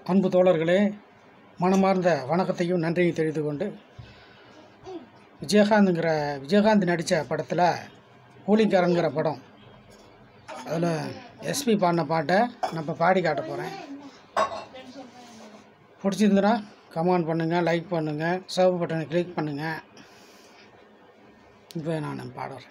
அன்பு தோழர்களே மனமார்ந்த வணக்கத்தையும் நன்றியும் தெரிவித்து கொண்டு விஜயகாந்துங்கிற விஜயகாந்த் நடித்த படத்தில் கூலிக்காரங்கிற படம் அதில் எஸ்பி பாடின பாட்டை நம்ம பாடி காட்ட போகிறேன் பிடிச்சிருந்துன்னா கமெண்ட் பண்ணுங்கள் லைக் பண்ணுங்கள் சர்வ் பட்டனை கிளிக் பண்ணுங்கள் இப்போ நான் பாடுறேன்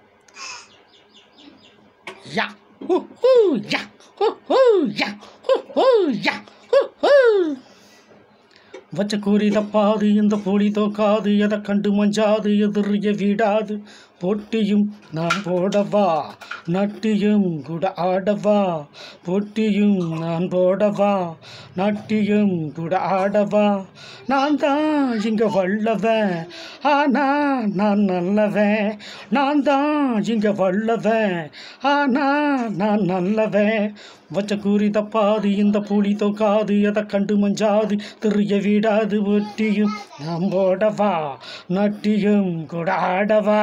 யா ஹூ ஹூ யா ஹூ ஹூ யா ஹூ ஹூ யா ஹூ ஹூ வச்ச கூறி தப்பாது இந்த போலி தோக்காது எதை கண்டு மஞ்சாது எதிரிய வீடாது பொட்டியும் நான் போடவா நட்டியும் கூட ஆடவா பொட்டியும் நான் போடவா நட்டியும் கூட ஆடவா நான் தான் இங்க வல்லவன் ஆனா நான் நல்லவன் நான் தான் இங்க வல்லவன் ஆனா நான் நல்லவன் வச்ச கூறி தப்பாது இந்த புலி தோக்காது எதை கண்டு மஞ்சாது தெரிய வீடாது ஒட்டியும் நாம் போடவா நட்டியும் கூட ஆடவா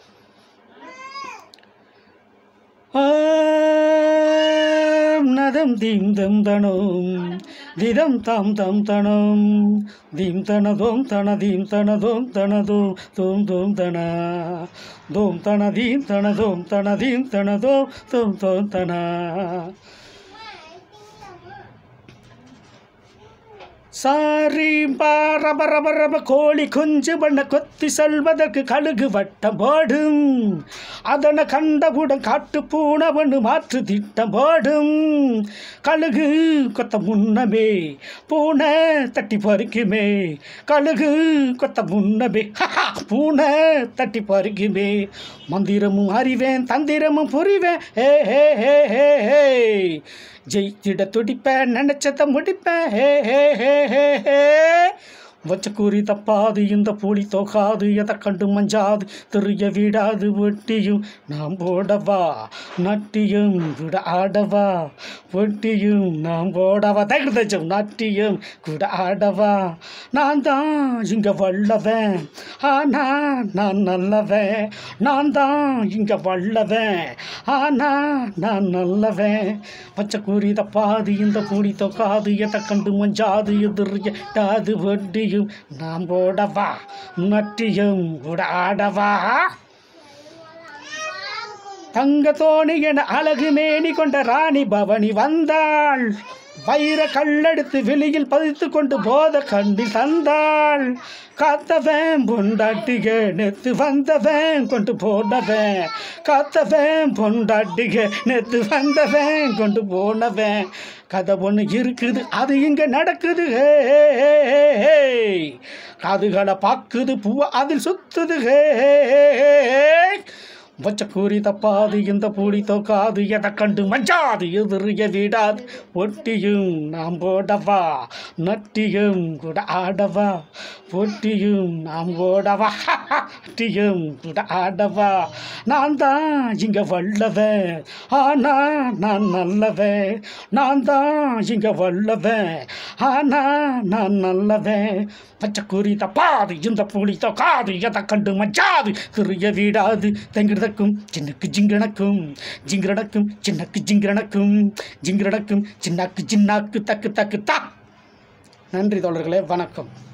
ஆம் நதம் தீம் தம் தனோம் திதம் தாம் தம் தனம் தீம் தனதோம் தன தீம் தனதோம் தனதோம் தோம் தோம் தன தோம் தன தீம் தனதோம் தன தீம் தனதோம் தோம் தோம் தன சாரி ரப ரப ரப கோழி குஞ்சு பண்ண கொத்தி செல்வதற்கு கழுகு வட்டம் போடும் அதனை கண்டவுடன் காட்டு பூனவனு மாற்று திட்டம் போடும் கழுகு கொத்த முன்னமே பூனை தட்டி பறிக்குமே கழுகு கொத்த முன்னமே ஹஹா, பூனை தட்டி பறிக்குமே மந்திரமும் அறிவேன் தந்திரமும் புரிவேன் ஹே ஹே ஹே ஹே ஹே ஜெயித்திட துடிப்பேன் நினைச்சத முடிப்பேன் ஹே ஹே ஹே ஹே ஹே வச்ச கூறி தப்பாது இந்த பூலி தோக்காது எதை கண்டு மஞ்சாது தெரிய விடாது ஒட்டியும் நாம் போடவா நட்டியும் கூட ஆடவா ஒட்டியும் நாம் போடவா தகுதச்சம் நட்டியும் கூட ஆடவா நான் தான் இங்க வல்லவன் ஆனா நான் நல்லவன் நான் தான் இங்க வல்லவன் ஆனா நான் நல்லவன் பச்சை கூறி தப்பாது இந்த பூடி தொக்காது எதை கண்டு மஞ்சாது எதிர்டாது வட்டியும் நாம் போடவா நட்டியும் கூட ஆடவா தங்க தோணி என அழகு மேனி கொண்ட ராணி பவனி வந்தாள் வைர கல்லெடுத்து வெளியில் பதித்து கொண்டு போத கண்டி தந்தாள் காத்தவன் பொண்டாட்டிக நெத்து வந்தவன் கொண்டு போனவன் காத்தவன் பொண்டாட்டிக நெத்து வந்தவன் கொண்டு போனவன் கதை ஒன்று இருக்குது அது இங்கே நடக்குது ஹே ஹே, ஹே, ஹே, ஹே. காதுகளை பார்க்குது பூவை அதில் சுத்துது ஹே ஹே, ஹே, ஹே, ஹே. வச்ச கூறி தப்பாது இந்த பூடி தோக்காது எதை கண்டு மஞ்சாது எதிரிய விடாது ஒட்டியும் நாம் போடவா நட்டியும் கூட ஆடவா பொட்டியும் நாம் ஓடவா நட்டியும் கூட ஆடவா நான் தான் இங்க வல்லவன் ஆனா நான் நல்லவன் நான் தான் இங்க வல்லவன் ஆனா நான் நல்லவன் பச்சை குறி தப்பாது இந்த புளி தோக்காது எதை கண்டு மஞ்சாது சிறிய வீடாது தெங்கிடக்கும் சின்னக்கு ஜிங்கணக்கும் ஜிங்கடக்கும் சின்னக்கு ஜிங்கணக்கும் ஜிங்கடக்கும் சின்னாக்கு சின்னாக்கு தக்கு தக்கு தா நன்றி தோழர்களே வணக்கம்